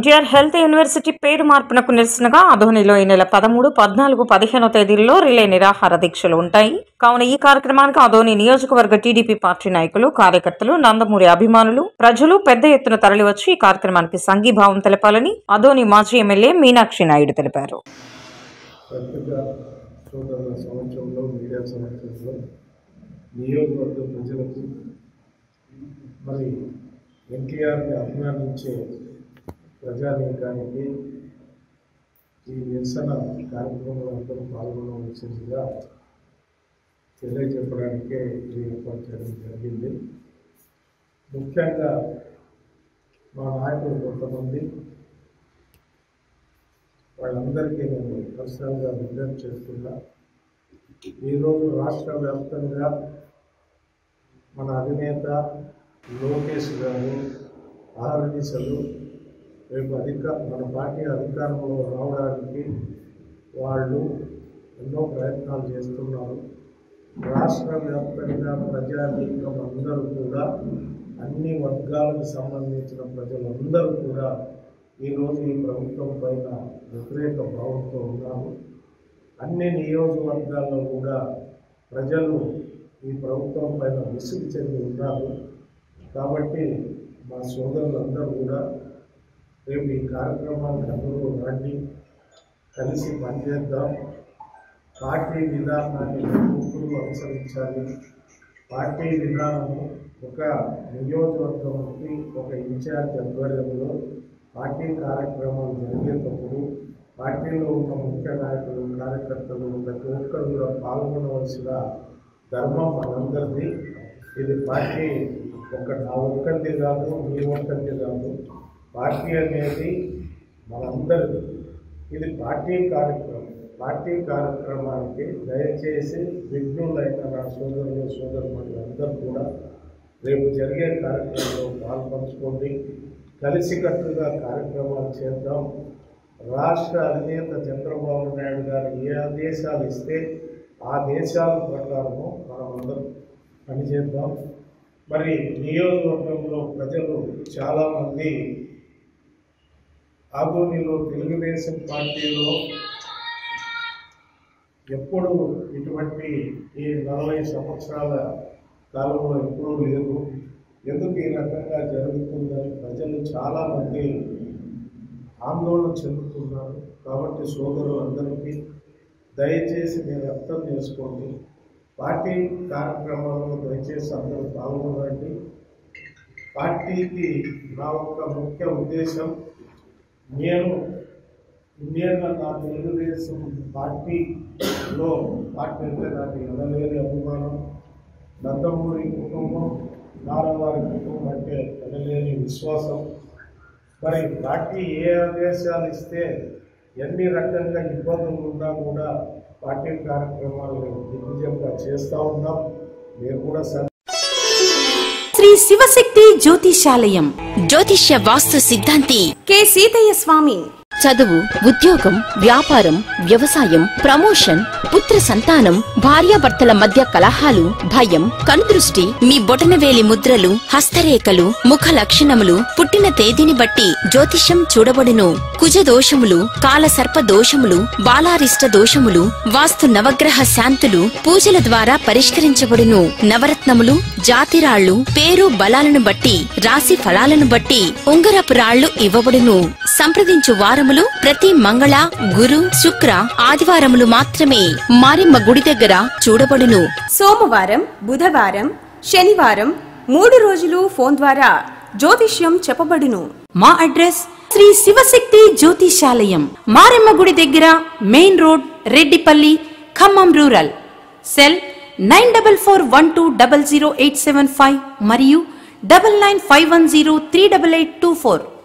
NTR health university పేరు మార్పునకు నిరసనగా ఆధోనిలో ఈ నెల పదమూడు పద్నాలుగు పదిహేనో తేదీల్లో రిలే నిరాహార దీక్షలు ఉంటాయి కావున ఈ కార్యక్రమానికి ఆధోని నియోజకవర్గ టీడీపీ పార్టీ నాయకులు కార్యకర్తలు నందమూరి అభిమానులు ప్రజలు పెద్ద ఎత్తున తరలివచ్చి ఈ కార్యక్రమానికి సంఘీభావం తెలపాలని అదోని మాజీ ఎమ్మెల్యే మీనాక్షి నాయుడు తెలిపారు పత్రికా సోదరుల సంవత్సరంలో మీడియా సంవత్సరంలో నియోజకవర్గ ప్రజలకు మరి ఎన్టీఆర్ని అభిమానించే ప్రజానీకానికి ఈ నిరసన కార్యక్రమంలో అందరూ పాల్గొనవలసిందిగా తెలియజెప్పడానికే ఇది ఏర్పాటు చేయడం జరిగింది ముఖ్యంగా మా నాయకులు కొంతమంది వాళ్ళందరికీ నేను పర్సనల్గా విజ్ఞప్తి చేస్తున్నా ఈరోజు రాష్ట్ర వ్యాప్తంగా మన అధినేత లోకేష్ గారు ఆర్ఎస్ఎలు రేపు అధిక మన పార్టీ అధికారంలో రావడానికి వాళ్ళు ఎన్నో ప్రయత్నాలు చేస్తున్నారు రాష్ట్ర వ్యాప్తంగా ప్రజానీకం అందరూ కూడా అన్ని వర్గాలకు సంబంధించిన ప్రజలందరూ కూడా ఈరోజు ఈ ప్రభుత్వం పైన వ్యతిరేక భావంతో ఉన్నారు అన్ని నియోజకవర్గాల్లో కూడా ప్రజలు ఈ ప్రభుత్వం పైన విసుగు చెంది ఉన్నారు కాబట్టి మా సోదరులందరూ కూడా రేపు ఈ కార్యక్రమానికి అందరూ రండి కలిసి పనిచేద్దాం పార్టీ విధానాన్ని ముగ్గురు అనుసరించాలి పార్టీ విధానము ఒక నియోజకవర్గంకి ఒక ఇన్ఛార్జ్ ఆధ్వర్యంలో పార్టీ కార్యక్రమాలు జరిగేటప్పుడు పార్టీలో ఉన్న ముఖ్య నాయకులు కార్యకర్తలు ప్రతి ఒక్కరు కూడా పాల్గొనవలసిన ధర్మం మనందరిది ఇది పార్టీ ఒక నా ఒక్కరిది కాదు మీ ఒక్కరిది కాదు పార్టీ అనేది మనందరిది ఇది పార్టీ కార్యక్రమం పార్టీ కార్యక్రమానికి దయచేసి విఘ్నులైన నా సోదరులు సోదరులు అందరూ కూడా రేపు జరిగే కార్యక్రమంలో పాల్పంచుకోండి కలిసికట్టుగా కార్యక్రమాలు చేద్దాం రాష్ట్ర అధినేత చంద్రబాబు నాయుడు గారు ఏ ఆదేశాలు ఇస్తే ఆ దేశాల ప్రకారము మనం అందరం పనిచేద్దాం మరి నియోజకవర్గంలో ప్రజలు చాలామంది ఆదోనిలో తెలుగుదేశం పార్టీలో ఎప్పుడు ఇటువంటి ఈ నలభై సంవత్సరాల కాలంలో ఎప్పుడూ లేదు ఎందుకు ఈ రకంగా జరుగుతుందని ప్రజలు చాలామంది ఆందోళన చెందుతున్నారు కాబట్టి సోదరులందరికీ దయచేసి మీరు అర్థం చేసుకోండి పార్టీ కార్యక్రమాల్లో దయచేసి అందరూ పాల్గొనండి పార్టీకి నా యొక్క ముఖ్య ఉద్దేశం నేను ఇండియన్గా నా తెలుగుదేశం పార్టీలో పార్టీ అంటే నాకు ఎనలేని అభిమానం నందమూరి కుటుంబం నారావారి కుటుంబం అంటే ఎనలేని విశ్వాసం మరి పార్టీ ఏ ఆదేశాలు ఇస్తే ఎన్ని రకంగా ఇబ్బందులు ఉన్నా కూడా పార్టీ కార్యక్రమాలు దిగ్విజయంగా చేస్తూ ఉన్నాం మీరు కూడా సన్ శ్రీ శివశక్తి జ్యోతిషాలయం జ్యోతిష్య వాస్తు సిద్ధాంతి కె సీతయ్య స్వామి చదువు ఉద్యోగం వ్యాపారం వ్యవసాయం ప్రమోషన్ పుత్ర సంతానం భార్యాభర్తల మధ్య కలహాలు భయం కనుదృష్టి మీ బొటనవేలి ముద్రలు హస్తరేఖలు ముఖ లక్షణములు పుట్టిన తేదీని బట్టి జ్యోతిష్యం చూడబడును కుజ దోషములు కాల సర్ప దోషములు బాలారిష్ట దోషములు వాస్తు నవగ్రహ శాంతులు పూజల ద్వారా పరిష్కరించబడును నవరత్నములు జాతిరాళ్లు పేరు బలాలను బట్టి రాశి ఫలాలను బట్టి ఉంగరపు రాళ్లు ఇవ్వబడును సంప్రదించు వారములు ప్రతి మంగళ గురు శుక్ర ఆదివారములు మాత్రమే మారెమ్మ గుడి దగ్గర చూడబడును సోమవారం బుధవారం శనివారం మూడు రోజులు ఫోన్ ద్వారా జ్యోతిష్యం చెప్పబడును మా అడ్రస్ శ్రీ శివశక్తి జ్యోతిషాలయం మారెమ్మ గుడి దగ్గర main road Reddipalli Khammam rural cell nine double four one two double zero eight seven five మరియు double nine five one zero three double eight two four